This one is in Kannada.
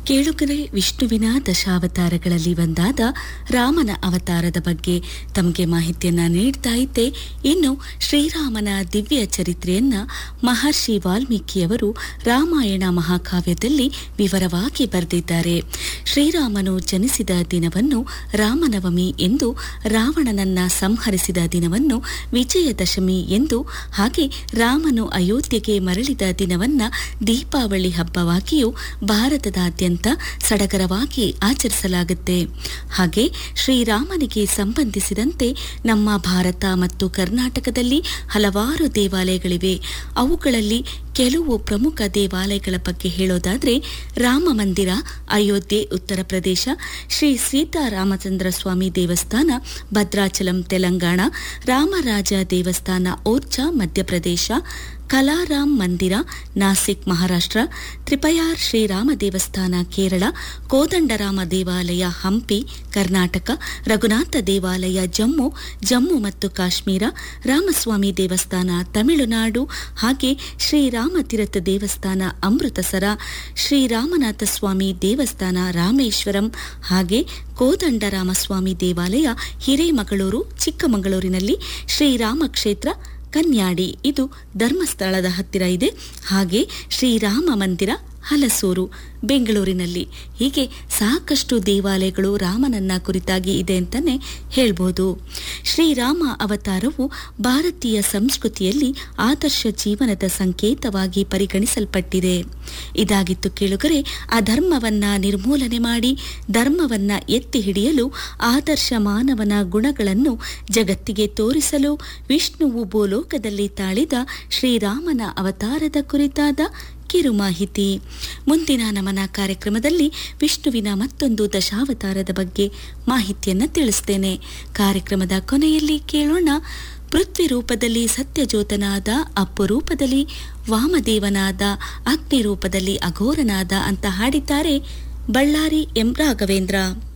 ಕೇಳುಗರೆ ವಿಷ್ಣುವಿನ ದಶಾವತಾರಗಳಲ್ಲಿ ಒಂದಾದ ರಾಮನ ಅವತಾರದ ಬಗ್ಗೆ ತಮಗೆ ಮಾಹಿತಿಯನ್ನ ನೀಡ್ತಾ ಇದ್ದೆ ಇನ್ನು ಶ್ರೀರಾಮನ ದಿವ್ಯ ಚರಿತ್ರೆಯನ್ನ ಮಹರ್ಷಿ ವಾಲ್ಮೀಕಿಯವರು ರಾಮಾಯಣ ಮಹಾಕಾವ್ಯದಲ್ಲಿ ವಿವರವಾಗಿ ಬರೆದಿದ್ದಾರೆ ಶ್ರೀರಾಮನು ಜನಿಸಿದ ದಿನವನ್ನು ರಾಮನವಮಿ ಎಂದು ರಾವಣನನ್ನ ಸಂಹರಿಸಿದ ದಿನವನ್ನು ವಿಜಯದಶಮಿ ಎಂದು ಹಾಗೆ ರಾಮನು ಅಯೋಧ್ಯೆಗೆ ಮರಳಿದ ದಿನವನ್ನ ದೀಪಾವಳಿ ಹಬ್ಬವಾಗಿಯೂ ಭಾರತದಾದ್ಯಂತ ಸಡಗರವಾಗಿ ಆಚರಿಸಲಾಗುತ್ತೆ ಹಾಗೆ ಶ್ರೀರಾಮನಿಗೆ ಸಂಬಂಧಿಸಿದಂತೆ ನಮ್ಮ ಭಾರತ ಮತ್ತು ಕರ್ನಾಟಕದಲ್ಲಿ ಹಲವಾರು ದೇವಾಲಯಗಳಿವೆ ಅವುಗಳಲ್ಲಿ ಕೆಲವು ಪ್ರಮುಖ ದೇವಾಲಯಗಳ ಬಗ್ಗೆ ಹೇಳೋದಾದ್ರೆ ರಾಮ ಮಂದಿರ ಅಯೋಧ್ಯೆ ಉತ್ತರ ಪ್ರದೇಶ ಶ್ರೀ ಸೀತಾರಾಮಚಂದ್ರ ಸ್ವಾಮಿ ದೇವಸ್ಥಾನ ಭದ್ರಾಚಲಂ ತೆಲಂಗಾಣ ರಾಮರಾಜ ದೇವಸ್ಥಾನ ಓರ್ಚಾ ಮಧ್ಯಪ್ರದೇಶ ಕಲಾರಾಮ್ ಮಂದಿರ ನಾಸಿಕ್ ಮಹಾರಾಷ್ಟ್ರ ತ್ರಿಪಯಾರ್ ಶ್ರೀರಾಮ ದೇವಸ್ಥಾನ ಕೇರಳ ಕೋದಂಡರಾಮ ದೇವಾಲಯ ಹಂಪಿ ಕರ್ನಾಟಕ ರಘುನಾಥ ದೇವಾಲಯ ಜಮ್ಮು ಜಮ್ಮು ಮತ್ತು ಕಾಶ್ಮೀರ ರಾಮಸ್ವಾಮಿ ದೇವಸ್ಥಾನ ತಮಿಳುನಾಡು ಹಾಗೆ ಶ್ರೀರಾಮತೀರ್ಥ ದೇವಸ್ಥಾನ ಅಮೃತಸರ ಶ್ರೀರಾಮನಾಥ ಸ್ವಾಮಿ ದೇವಸ್ಥಾನ ರಾಮೇಶ್ವರಂ ಹಾಗೆ ಕೋದಂಡರಾಮಸ್ವಾಮಿ ದೇವಾಲಯ ಹಿರೇಮಗಳೂರು ಚಿಕ್ಕಮಗಳೂರಿನಲ್ಲಿ ಶ್ರೀರಾಮ ಕ್ಷೇತ್ರ ಕನ್ಯಾಡಿ ಇದು ಧರ್ಮಸ್ಥಳದ ಹತ್ತಿರ ಇದೆ ಹಾಗೆ ಶ್ರೀರಾಮ ಮಂದಿರ ಹಲಸೂರು ಬೆಂಗಳೂರಿನಲ್ಲಿ ಹೀಗೆ ಸಾಕಷ್ಟು ದೇವಾಲಯಗಳು ರಾಮನನ್ನ ಕುರಿತಾಗಿ ಇದೆ ಅಂತಾನೆ ಹೇಳ್ಬೋದು ಶ್ರೀರಾಮ ಅವತಾರವು ಭಾರತೀಯ ಸಂಸ್ಕೃತಿಯಲ್ಲಿ ಆದರ್ಶ ಜೀವನದ ಸಂಕೇತವಾಗಿ ಪರಿಗಣಿಸಲ್ಪಟ್ಟಿದೆ ಇದಾಗಿತ್ತು ಕೇಳುಗರೆ ಅಧರ್ಮವನ್ನ ನಿರ್ಮೂಲನೆ ಮಾಡಿ ಧರ್ಮವನ್ನ ಎತ್ತಿ ಹಿಡಿಯಲು ಆದರ್ಶ ಮಾನವನ ಗುಣಗಳನ್ನು ಜಗತ್ತಿಗೆ ತೋರಿಸಲು ವಿಷ್ಣುವು ಭೂಲೋಕದಲ್ಲಿ ತಾಳಿದ ಶ್ರೀರಾಮನ ಅವತಾರದ ಕುರಿತಾದ ಕಿರು ಮಾಹಿತಿ ಮುಂದಿನ ನಮನ ಕಾರ್ಯಕ್ರಮದಲ್ಲಿ ವಿಷ್ಣುವಿನ ಮತ್ತೊಂದು ದಶಾವತಾರದ ಬಗ್ಗೆ ಮಾಹಿತಿಯನ್ನು ತಿಳಿಸ್ತೇನೆ ಕಾರ್ಯಕ್ರಮದ ಕೊನೆಯಲ್ಲಿ ಕೇಳೋಣ ಪೃಥ್ವಿ ರೂಪದಲ್ಲಿ ಸತ್ಯಜೋತನಾದ ಅಪ್ಪು ರೂಪದಲ್ಲಿ ವಾಮದೇವನಾದ ಅಗ್ನಿ ರೂಪದಲ್ಲಿ ಅಘೋರನಾದ ಅಂತ ಹಾಡಿದ್ದಾರೆ ಬಳ್ಳಾರಿ ಎಂ ರಾಘವೇಂದ್ರ